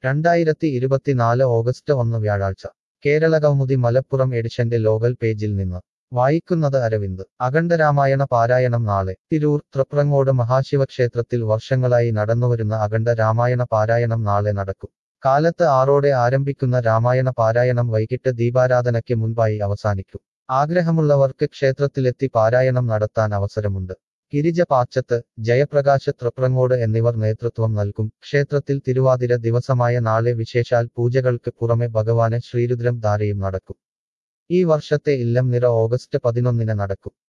രണ്ടായിരത്തി ഇരുപത്തിനാല് ഓഗസ്റ്റ് ഒന്ന് വ്യാഴാഴ്ച കേരള കൗമുദി മലപ്പുറം എഡിഷന്റെ ലോകൽ പേജിൽ നിന്ന് വായിക്കുന്നത് അരവിന്ദ് അഖണ്ഡരാമായണ പാരായണം നാളെ തിരൂർ തൃപ്രങ്ങോട് മഹാശിവക്ഷേത്രത്തിൽ വർഷങ്ങളായി നടന്നുവരുന്ന അഖണ്ഡ രാമായണ പാരായണം നാളെ നടക്കും കാലത്ത് ആറോടെ ആരംഭിക്കുന്ന രാമായണ പാരായണം വൈകിട്ട് ദീപാരാധനയ്ക്ക് മുൻപായി അവസാനിക്കും ആഗ്രഹമുള്ളവർക്ക് ക്ഷേത്രത്തിലെത്തി പാരായണം നടത്താൻ അവസരമുണ്ട് ഗിരിജ പാച്ചത്ത് ജയപ്രകാശ് തൃപ്രങ്ങോട് എന്നിവർ നേതൃത്വം നൽകും ക്ഷേത്രത്തിൽ തിരുവാതിര ദിവസമായ നാളെ വിശേഷാൽ പൂജകൾക്ക് പുറമെ ഭഗവാന് ശ്രീരുദ്രം ധാരയും നടക്കും ഈ വർഷത്തെ ഇല്ലം നിറ ഓഗസ്റ്റ് പതിനൊന്നിന് നടക്കും